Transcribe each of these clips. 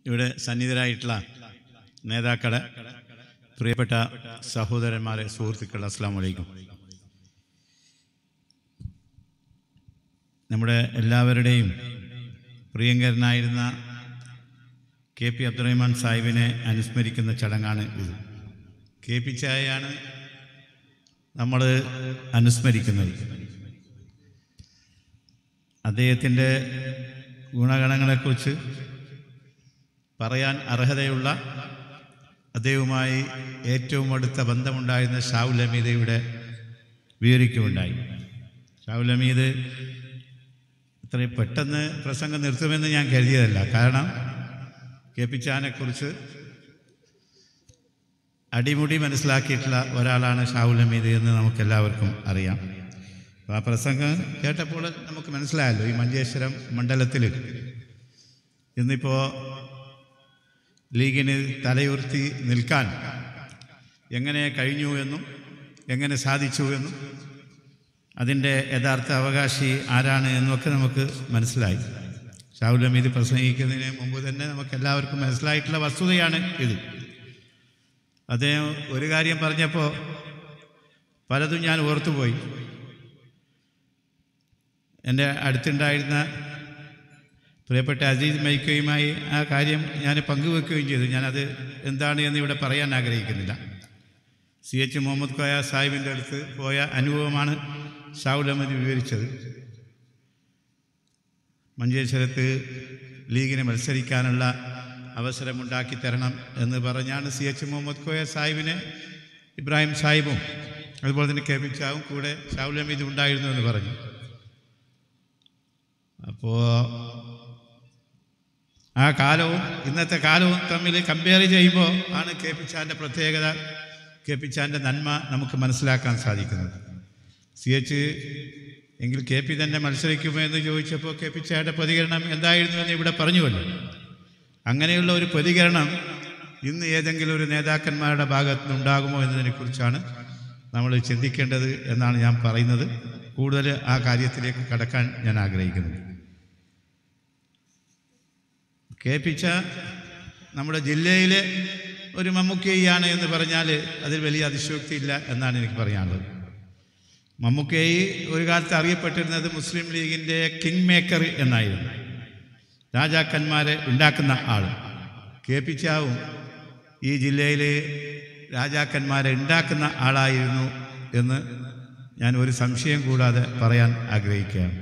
ഇവിടെ സന്നിധരായിട്ടുള്ള നേതാക്കളെ പ്രിയപ്പെട്ട സഹോദരന്മാരെ സുഹൃത്തുക്കൾ അസ്സാം വലൈക്കും നമ്മുടെ എല്ലാവരുടെയും പ്രിയങ്കരനായിരുന്ന കെ പി അബ്ദുറഹ്മാൻ സാഹിബിനെ അനുസ്മരിക്കുന്ന ചടങ്ങാണ് ഇത് കെ പി ചായയാണ് നമ്മൾ അനുസ്മരിക്കുന്നത് അദ്ദേഹത്തിൻ്റെ ഗുണഗണങ്ങളെക്കുറിച്ച് പറയാൻ അർഹതയുള്ള അദ്ദേഹവുമായി ഏറ്റവും അടുത്ത ബന്ധമുണ്ടായിരുന്ന ഷാവുൽ ഹമീദയുടെ വിവരിക്കുകയുണ്ടായി ഷാവുൽ ഹമീദ് ഇത്രയും പെട്ടെന്ന് പ്രസംഗം നിർത്തുമെന്ന് ഞാൻ കരുതിയതല്ല കാരണം കെ പി ചാനെക്കുറിച്ച് അടിമുടി മനസ്സിലാക്കിയിട്ടുള്ള ഒരാളാണ് ഷാവുൽ ഹമീദ് എന്ന് നമുക്കെല്ലാവർക്കും അറിയാം അപ്പോൾ ആ പ്രസംഗം കേട്ടപ്പോൾ നമുക്ക് മനസ്സിലായല്ലോ ഈ മഞ്ചേശ്വരം മണ്ഡലത്തിൽ ഇന്നിപ്പോൾ ലീഗിന് തലയുർത്തി നിൽക്കാൻ എങ്ങനെ കഴിഞ്ഞു എന്നും എങ്ങനെ സാധിച്ചു എന്നും അതിൻ്റെ യഥാർത്ഥ അവകാശി ആരാണ് എന്നൊക്കെ നമുക്ക് മനസ്സിലായി ഷാഹുൽ ഹമീദ് പ്രസംഗിക്കുന്നതിന് മുമ്പ് തന്നെ നമുക്ക് എല്ലാവർക്കും മനസ്സിലായിട്ടുള്ള വസ്തുതയാണ് ഇത് അദ്ദേഹം ഒരു കാര്യം പറഞ്ഞപ്പോൾ പലതും ഞാൻ ഓർത്തുപോയി എൻ്റെ അടുത്തുണ്ടായിരുന്ന പ്രിയപ്പെട്ട അസീസ് മൈക്കയുമായി ആ കാര്യം ഞാൻ പങ്കുവെക്കുകയും ചെയ്തു ഞാനത് എന്താണ് എന്ന് ഇവിടെ പറയാൻ ആഗ്രഹിക്കുന്നില്ല സി എച്ച് മുഹമ്മദ് കോയ സാഹിബിൻ്റെ അടുത്ത് പോയ അനുഭവമാണ് ഷാവുൽ അഹമ്മദ് വിവരിച്ചത് മഞ്ചേശ്വരത്ത് ലീഗിന് മത്സരിക്കാനുള്ള അവസരമുണ്ടാക്കി തരണം എന്ന് പറഞ്ഞാണ് സി എച്ച് മുഹമ്മദ് കോയ സാഹിബിനെ ഇബ്രാഹിം സാഹിബും അതുപോലെ തന്നെ കെ പി ചാവും കൂടെ ഷാവുൽ ഹമീദ് ഉണ്ടായിരുന്നു എന്ന് പറഞ്ഞു അപ്പോൾ ആ കാലവും ഇന്നത്തെ കാലവും തമ്മിൽ കമ്പയർ ചെയ്യുമ്പോൾ ആണ് കെ പി ചാൻ്റെ പ്രത്യേകത കെ പി ചാൻ്റെ നന്മ നമുക്ക് മനസ്സിലാക്കാൻ സാധിക്കുന്നത് സി എച്ച് എങ്കിൽ കെ പി തന്നെ മത്സരിക്കുമോ എന്ന് ചോദിച്ചപ്പോൾ കെ പി ചായുടെ പ്രതികരണം എന്തായിരുന്നു എന്ന് ഇവിടെ പറഞ്ഞുവല്ലോ അങ്ങനെയുള്ള ഒരു പ്രതികരണം ഇന്ന് ഏതെങ്കിലും ഒരു നേതാക്കന്മാരുടെ ഭാഗത്ത് നിന്നുണ്ടാകുമോ എന്നതിനെക്കുറിച്ചാണ് നമ്മൾ ചിന്തിക്കേണ്ടത് എന്നാണ് ഞാൻ പറയുന്നത് കൂടുതൽ ആ കാര്യത്തിലേക്ക് കടക്കാൻ ഞാൻ ആഗ്രഹിക്കുന്നത് കെ പി ച നമ്മുടെ ജില്ലയിലെ ഒരു മമ്മൂക്കയാണ് എന്ന് പറഞ്ഞാൽ അതിൽ വലിയ അതിശോക്തിയില്ല എന്നാണ് എനിക്ക് പറയാനുള്ളത് മമ്മൂക്കയി ഒരു കാലത്ത് അറിയപ്പെട്ടിരുന്നത് മുസ്ലിം ലീഗിൻ്റെ കിങ് മേക്കർ എന്നായിരുന്നു രാജാക്കന്മാരെ ഉണ്ടാക്കുന്ന ആൾ കെ പി ചാവും ഈ ജില്ലയിൽ രാജാക്കന്മാരെ ഉണ്ടാക്കുന്ന ആളായിരുന്നു എന്ന് ഞാൻ ഒരു സംശയം കൂടാതെ പറയാൻ ആഗ്രഹിക്കുകയാണ്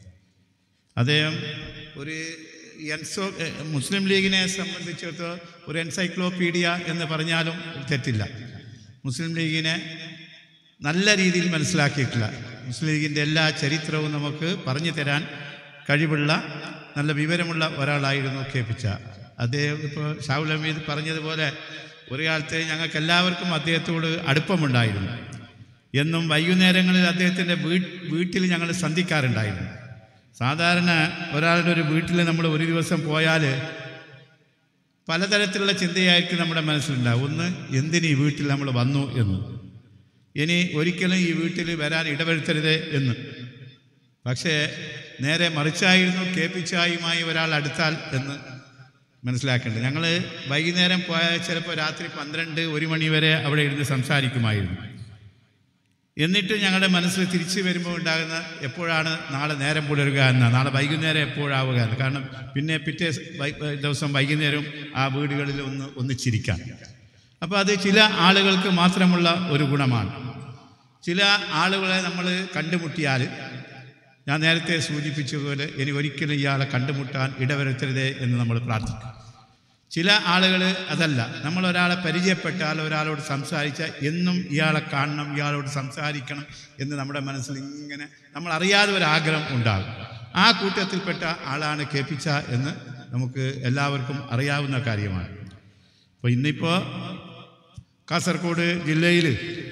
അദ്ദേഹം ഒരു എൻസോ മുസ്ലിം ലീഗിനെ സംബന്ധിച്ചിടത്തോളം ഒരു എൻസൈക്ലോപീഡിയ എന്ന് പറഞ്ഞാലും തെറ്റില്ല മുസ്ലിം ലീഗിനെ നല്ല രീതിയിൽ മനസ്സിലാക്കിയിട്ടില്ല മുസ്ലിം ലീഗിൻ്റെ എല്ലാ ചരിത്രവും നമുക്ക് പറഞ്ഞു തരാൻ കഴിവുള്ള നല്ല വിവരമുള്ള ഒരാളായിരുന്നു കെ പിച്ച അദ്ദേഹം ഇപ്പോൾ ഷാവുൽ ഹമീദ് പറഞ്ഞതുപോലെ ഒരു കാലത്ത് ഞങ്ങൾക്ക് എല്ലാവർക്കും അദ്ദേഹത്തോട് അടുപ്പമുണ്ടായിരുന്നു എന്നും വൈകുന്നേരങ്ങളിൽ അദ്ദേഹത്തിൻ്റെ വീ വീട്ടിൽ ഞങ്ങൾ സന്ധിക്കാറുണ്ടായിരുന്നു സാധാരണ ഒരാളുടെ ഒരു വീട്ടിൽ നമ്മൾ ഒരു ദിവസം പോയാൽ പലതരത്തിലുള്ള ചിന്തയായിരിക്കും നമ്മുടെ മനസ്സിലുണ്ടാവും ഒന്ന് എന്തിന് ഈ വീട്ടിൽ നമ്മൾ വന്നു എന്ന് ഇനി ഒരിക്കലും ഈ വീട്ടിൽ വരാൻ ഇടവരുത്തരുത് എന്ന് പക്ഷേ നേരെ മറിച്ചായിരുന്നു കെ പി ചായുമായി ഒരാൾ അടുത്താൽ എന്ന് മനസ്സിലാക്കേണ്ടത് ഞങ്ങൾ വൈകുന്നേരം പോയാൽ ചിലപ്പോൾ രാത്രി പന്ത്രണ്ട് ഒരു മണി വരെ അവിടെ ഇരുന്ന് സംസാരിക്കുമായിരുന്നു എന്നിട്ട് ഞങ്ങളുടെ മനസ്സിൽ തിരിച്ചു വരുമ്പോൾ ഉണ്ടാകുന്ന എപ്പോഴാണ് നാളെ നേരം പുലരുക എന്ന നാളെ വൈകുന്നേരം എപ്പോഴാവുക എന്ന് കാരണം പിന്നെ പിറ്റേ വൈ- ദിവസം വൈകുന്നേരം ആ വീടുകളിൽ ഒന്ന് ഒന്നിച്ചിരിക്കാം അപ്പോൾ അത് ചില ആളുകൾക്ക് മാത്രമുള്ള ഒരു ഗുണമാണ് ചില ആളുകളെ നമ്മൾ കണ്ടുമുട്ടിയാൽ ഞാൻ നേരത്തെ സൂചിപ്പിച്ചതുപോലെ ഇനി ഒരിക്കലും ഇയാളെ കണ്ടുമുട്ടാൻ ഇടവരുത്തരുതേ എന്ന് നമ്മൾ പ്രാർത്ഥിക്കും ചില ആളുകൾ അതല്ല നമ്മൾ ഒരാളെ പരിചയപ്പെട്ടാൽ ഒരാളോട് സംസാരിച്ചാൽ എന്നും ഇയാളെ കാണണം ഇയാളോട് സംസാരിക്കണം എന്ന് നമ്മുടെ മനസ്സിൽ ഇങ്ങനെ നമ്മൾ അറിയാതെ ഒരു ആഗ്രഹം ഉണ്ടാകും ആ കൂട്ടത്തിൽപ്പെട്ട ആളാണ് കെ പി ച എന്ന് നമുക്ക് എല്ലാവർക്കും അറിയാവുന്ന കാര്യമാണ് അപ്പോൾ ഇന്നിപ്പോൾ കാസർഗോഡ് ജില്ലയിൽ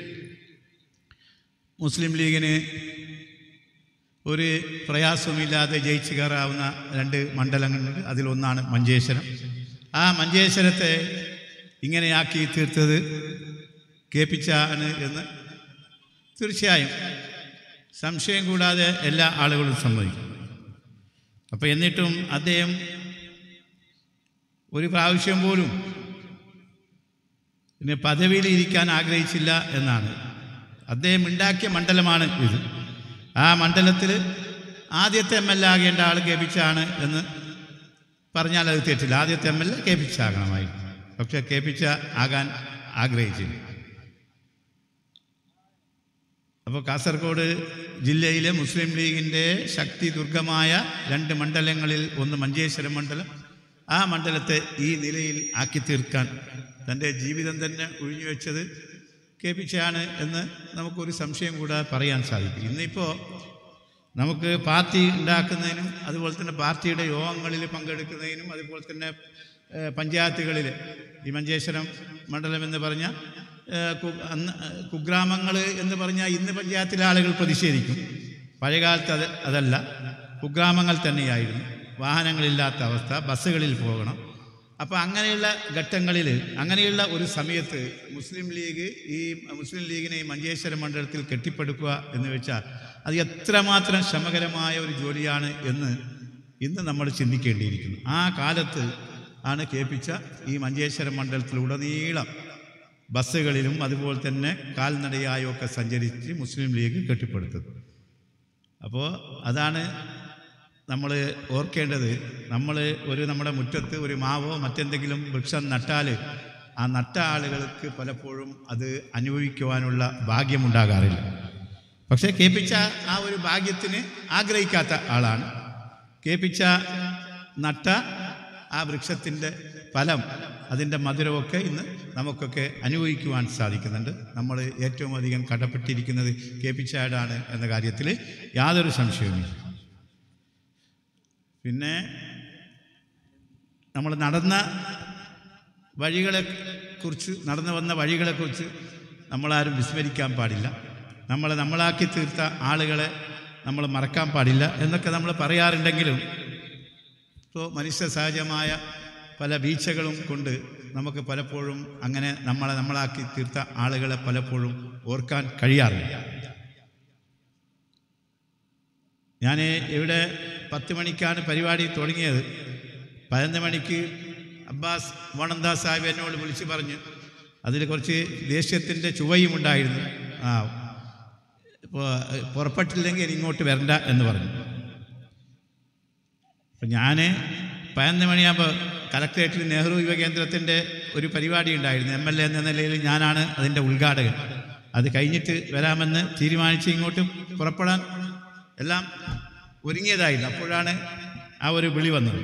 മുസ്ലിം ലീഗിന് ഒരു പ്രയാസവുമില്ലാതെ ജയിച്ചു കയറാവുന്ന രണ്ട് മണ്ഡലങ്ങളുണ്ട് അതിലൊന്നാണ് മഞ്ചേശ്വരം ആ മഞ്ചേശ്വരത്തെ ഇങ്ങനെയാക്കി തീർത്തത് കേൾപ്പിച്ചാണ് എന്ന് തീർച്ചയായും സംശയം കൂടാതെ എല്ലാ ആളുകളും സമ്മതിക്കും അപ്പോൾ എന്നിട്ടും അദ്ദേഹം ഒരു പ്രാവശ്യം പോലും പിന്നെ പദവിയിൽ ഇരിക്കാൻ ആഗ്രഹിച്ചില്ല എന്നാണ് അദ്ദേഹം ഉണ്ടാക്കിയ മണ്ഡലമാണ് ഇത് ആ മണ്ഡലത്തിൽ ആദ്യത്തെ എം എൽ എ ആകേണ്ട ആൾ കേൾപ്പിച്ചാണ് എന്ന് പറഞ്ഞാൽ അത് തെറ്റില്ല ആദ്യത്തെ എം എൽ എ കേൾപ്പിച്ചാകണമായിരുന്നു പക്ഷെ കേൾപ്പിച്ച ആകാൻ ആഗ്രഹിച്ചില്ല അപ്പോൾ കാസർഗോഡ് ജില്ലയിലെ മുസ്ലിം ലീഗിൻ്റെ ശക്തി ദുർഗമായ രണ്ട് മണ്ഡലങ്ങളിൽ ഒന്ന് മഞ്ചേശ്വരം മണ്ഡലം ആ മണ്ഡലത്തെ ഈ നിലയിൽ ആക്കി തീർക്കാൻ തൻ്റെ ജീവിതം തന്നെ ഒഴിഞ്ഞു വെച്ചത് കെ പിച്ചയാണ് എന്ന് നമുക്കൊരു സംശയം കൂടെ പറയാൻ സാധിക്കും ഇന്നിപ്പോൾ നമുക്ക് പാർട്ടി ഉണ്ടാക്കുന്നതിനും അതുപോലെ തന്നെ പാർട്ടിയുടെ യോഗങ്ങളിൽ പങ്കെടുക്കുന്നതിനും അതുപോലെ തന്നെ ഏഹ്, പഞ്ചായത്തുകളിൽ ഈ മഞ്ചേശ്വരം മണ്ഡലം എന്ന് പറഞ്ഞാൽ ഏഹ്, കു- അന്ന് കുഗ്രാമങ്ങൾ എന്ന് പറഞ്ഞാൽ ഇന്ന് പഞ്ചായത്തിലെ ആളുകൾ പ്രതിഷേധിക്കും പഴയകാലത്ത് അത് അതല്ല കുഗ്രാമങ്ങൾ തന്നെയായിരുന്നു വാഹനങ്ങളില്ലാത്ത അവസ്ഥ ബസ്സുകളിൽ പോകണം അപ്പോൾ അങ്ങനെയുള്ള ഘട്ടങ്ങളിൽ അങ്ങനെയുള്ള ഒരു സമയത്ത് മുസ്ലിം ലീഗ് ഈ മുസ്ലിം ലീഗിനെ ഈ മഞ്ചേശ്വരം മണ്ഡലത്തിൽ കെട്ടിപ്പടുക്കുക എന്ന് വെച്ചാൽ അത് എത്രമാത്രം ശ്രമകരമായ ഒരു ജോലിയാണ് എന്ന് ഇന്ന് നമ്മൾ ചിന്തിക്കേണ്ടിയിരിക്കുന്നു ആ കാലത്ത് ആണ് കേൾപ്പിച്ച ഈ മഞ്ചേശ്വരം മണ്ഡലത്തിലുടനീളം ബസ്സുകളിലും അതുപോലെ തന്നെ കാൽനടയായും ഒക്കെ സഞ്ചരിച്ച് മുസ്ലിം ലീഗ് കെട്ടിപ്പടുത്തത് അപ്പോൾ അതാണ് നമ്മൾ ഓർക്കേണ്ടത് നമ്മൾ ഒരു നമ്മുടെ മുറ്റത്ത് ഒരു മാവോ മറ്റെന്തെങ്കിലും വൃക്ഷം നട്ടാൽ ആ നട്ട ആളുകൾക്ക് പലപ്പോഴും അത് അനുഭവിക്കുവാനുള്ള ഭാഗ്യമുണ്ടാകാറില്ല പക്ഷേ കേൾപ്പിച്ച ആ ഒരു ഭാഗ്യത്തിന് ആഗ്രഹിക്കാത്ത ആളാണ് കേൾപ്പിച്ച നട്ട ആ വൃക്ഷത്തിൻ്റെ ഫലം അതിൻ്റെ മധുരമൊക്കെ ഇന്ന് നമുക്കൊക്കെ അനുഭവിക്കുവാൻ സാധിക്കുന്നുണ്ട് നമ്മൾ ഏറ്റവും അധികം കടപ്പെട്ടിരിക്കുന്നത് കേൾപ്പിച്ചാടാണ് എന്ന കാര്യത്തിൽ യാതൊരു സംശയവുമില്ല പിന്നെ നമ്മൾ നടന്ന വഴികളെ കുറിച്ച് നടന്നു വന്ന വഴികളെക്കുറിച്ച് നമ്മളാരും വിസ്മരിക്കാൻ പാടില്ല നമ്മളെ നമ്മളാക്കി തീർത്ത ആളുകളെ നമ്മൾ മറക്കാൻ പാടില്ല എന്നൊക്കെ നമ്മൾ പറയാറുണ്ടെങ്കിലും ഇപ്പോൾ മനുഷ്യ സഹജമായ പല വീഴ്ചകളും കൊണ്ട് നമുക്ക് പലപ്പോഴും അങ്ങനെ നമ്മളെ നമ്മളാക്കി തീർത്ത ആളുകളെ പലപ്പോഴും ഓർക്കാൻ കഴിയാറില്ല ഞാൻ ഇവിടെ പത്ത് മണിക്കാണ് പരിപാടി തുടങ്ങിയത് പതിനൊന്ന് മണിക്ക് അബ്ബാസ് വണന്ത സാഹിബ് എന്നോട് വിളിച്ച് പറഞ്ഞു അതിൽ കുറച്ച് ദേഷ്യത്തിൻ്റെ ചുവയും ഉണ്ടായിരുന്നു ആ ഇപ്പോൾ പുറപ്പെട്ടില്ലെങ്കിൽ ഇനി ഇങ്ങോട്ട് വരണ്ട എന്ന് പറഞ്ഞു അപ്പം ഞാൻ പതിനൊന്ന് മണിയാകുമ്പോൾ കലക്ട്രേറ്റിൽ നെഹ്റു യുവകേന്ദ്രത്തിൻ്റെ ഒരു പരിപാടി ഉണ്ടായിരുന്നു എം എൽ എ എന്ന നിലയിൽ ഞാനാണ് അതിൻ്റെ ഉദ്ഘാടകൻ അത് കഴിഞ്ഞിട്ട് വരാമെന്ന് തീരുമാനിച്ച് ഇങ്ങോട്ട് പുറപ്പെടാൻ എല്ലാം ഒരുങ്ങിയതായിരുന്നു അപ്പോഴാണ് ആ ഒരു വിളി വന്നത്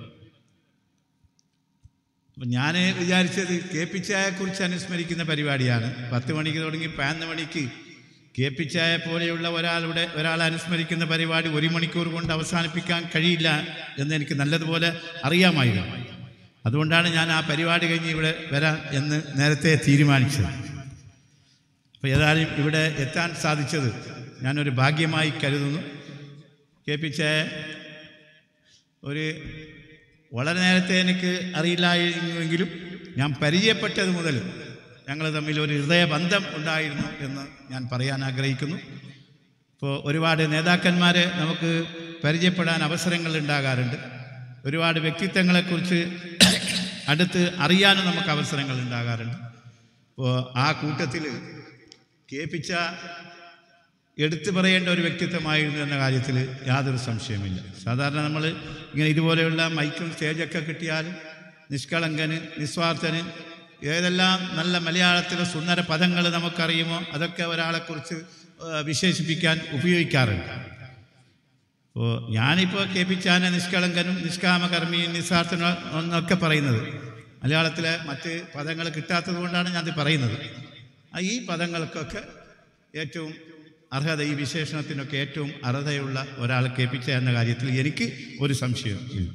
അപ്പം ഞാൻ വിചാരിച്ചത് കെ പി ചായയെക്കുറിച്ച് അനുസ്മരിക്കുന്ന പരിപാടിയാണ് പത്ത് മണിക്ക് തുടങ്ങി പതിനൊന്ന് മണിക്ക് കെ പി ചായ പോലെയുള്ള ഒരാളുടെ ഒരാളെ അനുസ്മരിക്കുന്ന പരിപാടി ഒരു മണിക്കൂർ കൊണ്ട് അവസാനിപ്പിക്കാൻ കഴിയില്ല എന്ന് എനിക്ക് നല്ലതുപോലെ അറിയാമായിരുന്നു അതുകൊണ്ടാണ് ഞാൻ ആ പരിപാടി കഴിഞ്ഞ് ഇവിടെ വരാൻ എന്ന് നേരത്തെ തീരുമാനിച്ചത് അപ്പോൾ ഏതായാലും ഇവിടെ എത്താൻ സാധിച്ചത് ഞാനൊരു ഭാഗ്യമായി കരുതുന്നു കെ പി ചായ ഒരു വളരെ നേരത്തെ എനിക്ക് അറിയില്ലായിരുന്നുവെങ്കിലും ഞാൻ പരിചയപ്പെട്ടത് മുതൽ ഞങ്ങൾ തമ്മിൽ ഒരു ഹൃദയബന്ധം ഉണ്ടായിരുന്നു എന്ന് ഞാൻ പറയാൻ ആഗ്രഹിക്കുന്നു ഇപ്പോൾ ഒരുപാട് നേതാക്കന്മാരെ നമുക്ക് പരിചയപ്പെടാൻ അവസരങ്ങൾ ഉണ്ടാകാറുണ്ട് ഒരുപാട് വ്യക്തിത്വങ്ങളെക്കുറിച്ച് അടുത്ത് അറിയാനും നമുക്ക് അവസരങ്ങൾ ഉണ്ടാകാറുണ്ട് അപ്പോൾ ആ കൂട്ടത്തിൽ കേൾപ്പിച്ച എടുത്തു പറയേണ്ട ഒരു വ്യക്തിത്വമായിരുന്നു എന്ന കാര്യത്തിൽ യാതൊരു സംശയമില്ല സാധാരണ നമ്മൾ ഇങ്ങനെ ഇതുപോലെയുള്ള മൈക്കും സ്റ്റേജൊക്കെ കിട്ടിയാലും നിഷ്കളങ്കന് നിസ്വാർത്ഥന് ഏതെല്ലാം നല്ല മലയാളത്തിലെ സുന്ദര പദങ്ങൾ നമുക്കറിയുമോ അതൊക്കെ ഒരാളെക്കുറിച്ച് ആ, വിശേഷിപ്പിക്കാൻ ഉപയോഗിക്കാറുണ്ട് അപ്പോൾ ഞാനിപ്പോൾ കെ പി ചാന നിഷ്കളങ്കനും നിഷ്കാമകർമ്മിയും നിസ്വാർത്ഥനും എന്നൊക്കെ പറയുന്നത് മലയാളത്തിലെ മറ്റ് പദങ്ങൾ കിട്ടാത്തത് കൊണ്ടാണ് ഞാനത് പറയുന്നത് ആ ഈ പദങ്ങൾക്കൊക്കെ ഏറ്റവും അർഹത ഈ വിശേഷണത്തിനൊക്കെ ഏറ്റവും അർഹതയുള്ള ഒരാളെ കേൾപ്പിച്ച എന്ന കാര്യത്തിൽ എനിക്ക് ഒരു സംശയം ഇല്ല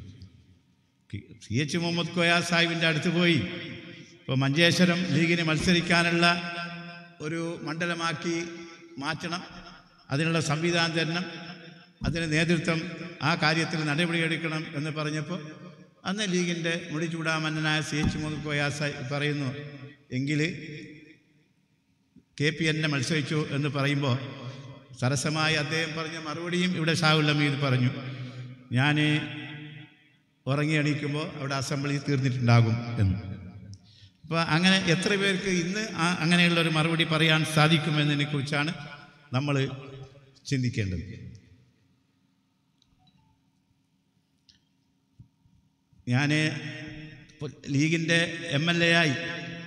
സി എച്ച് മുഹമ്മദ് കോയ സാഹിബിൻ്റെ അടുത്ത് പോയി ഇപ്പോൾ മഞ്ചേശ്വരം ലീഗിന് മത്സരിക്കാനുള്ള ഒരു മണ്ഡലമാക്കി മാറ്റണം അതിനുള്ള സംവിധാനം തരണം അതിന് നേതൃത്വം ആ കാര്യത്തിൽ നടപടിയെടുക്കണം എന്ന് പറഞ്ഞപ്പോൾ അന്ന് ലീഗിൻ്റെ മുടിചൂടാമന്നനായ സി എച്ച് മുഹമ്മദ് കോയ സാഹിബ് പറയുന്നു എങ്കിൽ കെ പി എന്നെ മത്സരിച്ചു എന്ന് പറയുമ്പോൾ സരസമായി അദ്ദേഹം പറഞ്ഞ മറുപടിയും ഇവിടെ ഷാഹുൽ അമീദ് പറഞ്ഞു ഞാൻ ഉറങ്ങി എണീക്കുമ്പോൾ അവിടെ അസംബ്ലി തീർന്നിട്ടുണ്ടാകും എന്ന് അപ്പോൾ അങ്ങനെ എത്ര പേർക്ക് ഇന്ന് ആ അങ്ങനെയുള്ള ഒരു മറുപടി പറയാൻ സാധിക്കുമെന്നതിനെ കുറിച്ചാണ് നമ്മൾ ചിന്തിക്കേണ്ടത് ഞാൻ ലീഗിൻ്റെ എം എൽ എ ആയി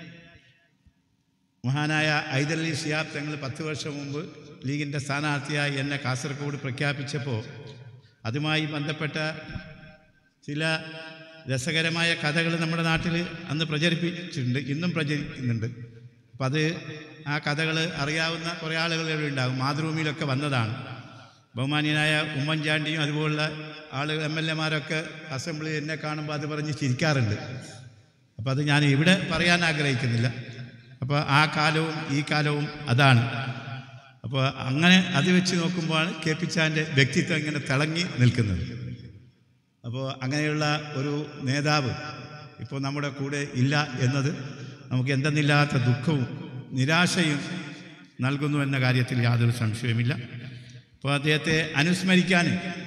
മഹാനായ ഐദലി ഷിയാബ് തങ്ങൾ പത്ത് വർഷം മുമ്പ് ലീഗിൻ്റെ സ്ഥാനാർത്ഥിയായി എന്നെ കാസർഗോഡ് പ്രഖ്യാപിച്ചപ്പോൾ അതുമായി ബന്ധപ്പെട്ട ചില രസകരമായ കഥകൾ നമ്മുടെ നാട്ടിൽ അന്ന് പ്രചരിപ്പിച്ചിട്ടുണ്ട് ഇന്നും പ്രചരിക്കുന്നുണ്ട് അപ്പം അത് ആ കഥകൾ അറിയാവുന്ന കുറേ ആളുകൾ ഇവിടെ ഉണ്ടാകും മാതൃഭൂമിയിലൊക്കെ വന്നതാണ് ബഹുമാന്യനായ ഉമ്മൻചാണ്ടിയും അതുപോലുള്ള ആളുകൾ എം എൽ എമാരൊക്കെ അസംബ്ലി എന്നെ കാണുമ്പോൾ അത് പറഞ്ഞ് ചിരിക്കാറുണ്ട് അപ്പോൾ അത് ഞാൻ ഇവിടെ പറയാൻ ആഗ്രഹിക്കുന്നില്ല അപ്പോൾ ആ കാലവും ഈ കാലവും അതാണ് അപ്പോൾ അങ്ങനെ അത് വെച്ച് നോക്കുമ്പോഴാണ് കെ പി ചാൻ്റെ വ്യക്തിത്വം ഇങ്ങനെ തിളങ്ങി നിൽക്കുന്നത് അപ്പോൾ അങ്ങനെയുള്ള ഒരു നേതാവ് ഇപ്പോൾ നമ്മുടെ കൂടെ ഇല്ല എന്നത് നമുക്ക് എന്തെന്നില്ലാത്ത ദുഃഖവും നിരാശയും നൽകുന്നു എന്ന കാര്യത്തിൽ യാതൊരു സംശയവുമില്ല അപ്പോൾ അദ്ദേഹത്തെ അനുസ്മരിക്കാൻ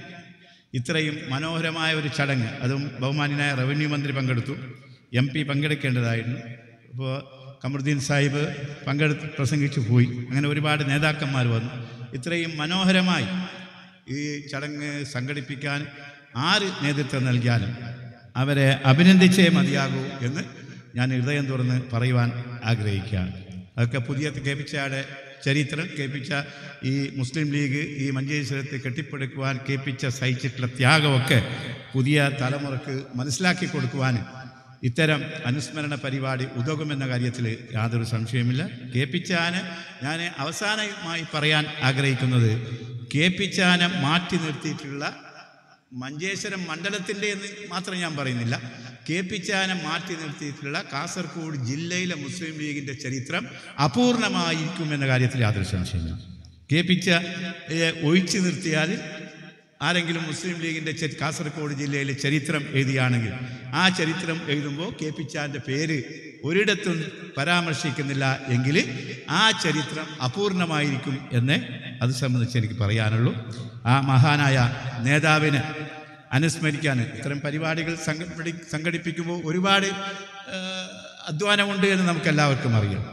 ഇത്രയും മനോഹരമായ ഒരു ചടങ്ങ് അതും ബഹുമാന്യനായ റവന്യൂ മന്ത്രി പങ്കെടുത്തു എം പി പങ്കെടുക്കേണ്ടതായിരുന്നു അപ്പോൾ കമറുദ്ദീൻ സാഹിബ് പങ്കെടുത്ത് പ്രസംഗിച്ചു പോയി അങ്ങനെ ഒരുപാട് നേതാക്കന്മാർ വന്നു ഇത്രയും മനോഹരമായി ഈ ചടങ്ങ് സംഘടിപ്പിക്കാൻ ആര് നേതൃത്വം നൽകിയാലും അവരെ അഭിനന്ദിച്ചേ മതിയാകൂ എന്ന് ഞാൻ ഹൃദയം തുറന്ന് പറയുവാൻ ആഗ്രഹിക്കുകയാണ് അതൊക്കെ പുതിയ കേൾപ്പിച്ചയാടെ ചരിത്രം കേൾപ്പിച്ച ഈ മുസ്ലിം ലീഗ് ഈ മഞ്ചേശ്വരത്തെ കെട്ടിപ്പടുക്കുവാൻ കേൾപ്പിച്ച സഹിച്ചിട്ടുള്ള ത്യാഗമൊക്കെ പുതിയ തലമുറക്ക് മനസ്സിലാക്കി കൊടുക്കുവാൻ ഇത്തരം അനുസ്മരണ പരിപാടി ഉതകുമെന്ന കാര്യത്തിൽ യാതൊരു സംശയമില്ല കേൾപ്പിച്ചാന് ഞാൻ അവസാനമായി പറയാൻ ആഗ്രഹിക്കുന്നത് കേൾപ്പിച്ചാനെ മാറ്റി നിർത്തിയിട്ടുള്ള മഞ്ചേശ്വരം മണ്ഡലത്തിൻ്റെ എന്ന് മാത്രം ഞാൻ പറയുന്നില്ല കേപ്പിച്ചാനെ മാറ്റി നിർത്തിയിട്ടുള്ള കാസർഗോഡ് ജില്ലയിലെ മുസ്ലിം ലീഗിൻ്റെ ചരിത്രം അപൂർണമായിരിക്കുമെന്ന കാര്യത്തിൽ യാതൊരു സംശയമില്ല കേപ്പിച്ച ഒഴിച്ചു നിർത്തിയാൽ ആരെങ്കിലും മുസ്ലിം ലീഗിൻ്റെ ചെ- കാസർഗോഡ് ജില്ലയിലെ ചരിത്രം എഴുതിയാണെങ്കിൽ ആ ചരിത്രം എഴുതുമ്പോൾ കെ പിച്ചാൻ്റെ പേര് ഒരിടത്തും പരാമർശിക്കുന്നില്ല എങ്കിൽ ആ ചരിത്രം അപൂർണമായിരിക്കും എന്ന് അത് സംബന്ധിച്ച് എനിക്ക് പറയാനുള്ളൂ ആ മഹാനായ നേതാവിനെ അനുസ്മരിക്കാൻ ഇത്തരം പരിപാടികൾ സംഘടി സംഘടിപ്പിക്കുമ്പോൾ ഒരുപാട് ആ, അധ്വാനമുണ്ട് എന്ന് നമുക്കെല്ലാവർക്കും അറിയാം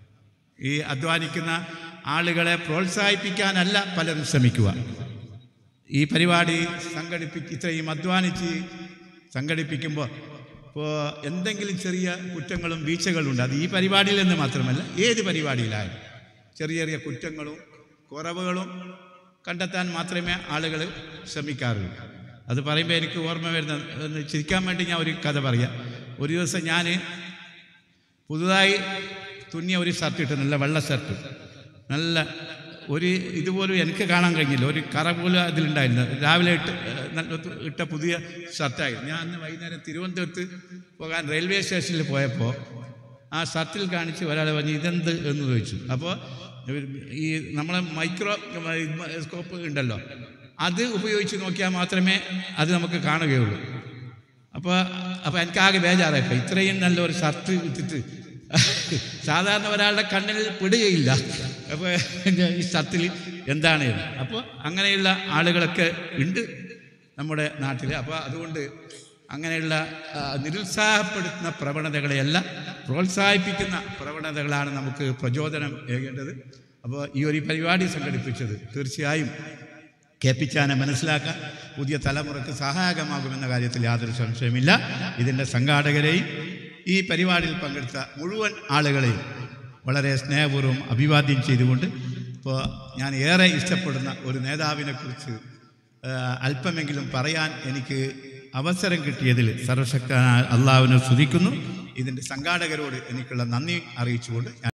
ഈ അധ്വാനിക്കുന്ന ആളുകളെ പ്രോത്സാഹിപ്പിക്കാനല്ല പലരും ശ്രമിക്കുക ഈ പരിപാടി സംഘടിപ്പി ഇത്രയും അധ്വാനിച്ച് സംഘടിപ്പിക്കുമ്പോൾ ഇപ്പോൾ എന്തെങ്കിലും ചെറിയ കുറ്റങ്ങളും വീഴ്ചകളും ഉണ്ട് അത് ഈ പരിപാടിയിൽ നിന്ന് മാത്രമല്ല ഏത് പരിപാടിയിലായാലും ചെറിയ ചെറിയ കുറ്റങ്ങളും കുറവുകളും കണ്ടെത്താൻ മാത്രമേ ആളുകൾ ശ്രമിക്കാറുള്ളൂ അത് പറയുമ്പോൾ എനിക്ക് ഓർമ്മ വരുന്ന ഒന്ന് ചിരിക്കാൻ വേണ്ടി ഞാൻ ഒരു കഥ പറയാം ഒരു ദിവസം ഞാൻ പുതുതായി തുന്നിയ ഒരു ഷർട്ട് ഇട്ട് നല്ല വെള്ള ഷർട്ട് നല്ല ഒരു ഇതുപോലും എനിക്ക് കാണാൻ കഴിഞ്ഞില്ല ഒരു കറ പോലും അതിലുണ്ടായിരുന്നു രാവിലെ ഇട്ട് ഏഹ്, നല്ല തു- ഇട്ട പുതിയ ഷർട്ടായിരുന്നു ഞാൻ അന്ന് വൈകുന്നേരം തിരുവനന്തപുരത്ത് പോകാൻ റെയിൽവേ സ്റ്റേഷനിൽ പോയപ്പോൾ ആ ഷർട്ടിൽ കാണിച്ച് ഒരാൾ പറഞ്ഞു ഇതെന്ത് എന്ന് ചോദിച്ചു അപ്പോൾ ഈ നമ്മളെ മൈക്രോ സ്കോപ്പ് ഉണ്ടല്ലോ അത് ഉപയോഗിച്ച് നോക്കിയാൽ മാത്രമേ അത് നമുക്ക് കാണുകയുള്ളൂ അപ്പോൾ അപ്പോൾ എനിക്കാകെ ബേജാറായിപ്പോൾ ഇത്രയും നല്ലൊരു ഷർട്ട് ഇട്ടിട്ട് സാധാരണ ഒരാളുടെ കണ്ണിൽ പെടുകയില്ല അപ്പോൾ എൻ്റെ ഈ ഷർട്ടിൽ എന്താണ് എന്ന് അപ്പോൾ അങ്ങനെയുള്ള ആളുകളൊക്കെ ഉണ്ട് നമ്മുടെ നാട്ടിൽ അപ്പോൾ അതുകൊണ്ട് അങ്ങനെയുള്ള ആ, നിരുത്സാഹപ്പെടുത്തുന്ന പ്രവണതകളെയല്ല പ്രോത്സാഹിപ്പിക്കുന്ന പ്രവണതകളാണ് നമുക്ക് പ്രചോദനം ഏകേണ്ടത് അപ്പോൾ ഈ ഒരു പരിപാടി സംഘടിപ്പിച്ചത് തീർച്ചയായും കേൾപ്പിച്ചാനെ മനസ്സിലാക്കാൻ പുതിയ തലമുറക്ക് സഹായകമാകുമെന്ന കാര്യത്തിൽ യാതൊരു സംശയമില്ല ഇതിൻ്റെ സംഘാടകരെയും ഈ പരിപാടിയിൽ പങ്കെടുത്ത മുഴുവൻ ആളുകളെയും വളരെ സ്നേഹപൂർവ്വം അഭിവാദ്യം ചെയ്തുകൊണ്ട് ഇപ്പോൾ ഞാൻ ഏറെ ഇഷ്ടപ്പെടുന്ന ഒരു നേതാവിനെ കുറിച്ച് അല്പമെങ്കിലും പറയാൻ എനിക്ക് അവസരം കിട്ടിയതിൽ സർവശക്തനായ അള്ളാവിനെ സ്തുതിക്കുന്നു ഇതിൻ്റെ സംഘാടകരോട് എനിക്കുള്ള നന്ദി അറിയിച്ചുകൊണ്ട് ഞാൻ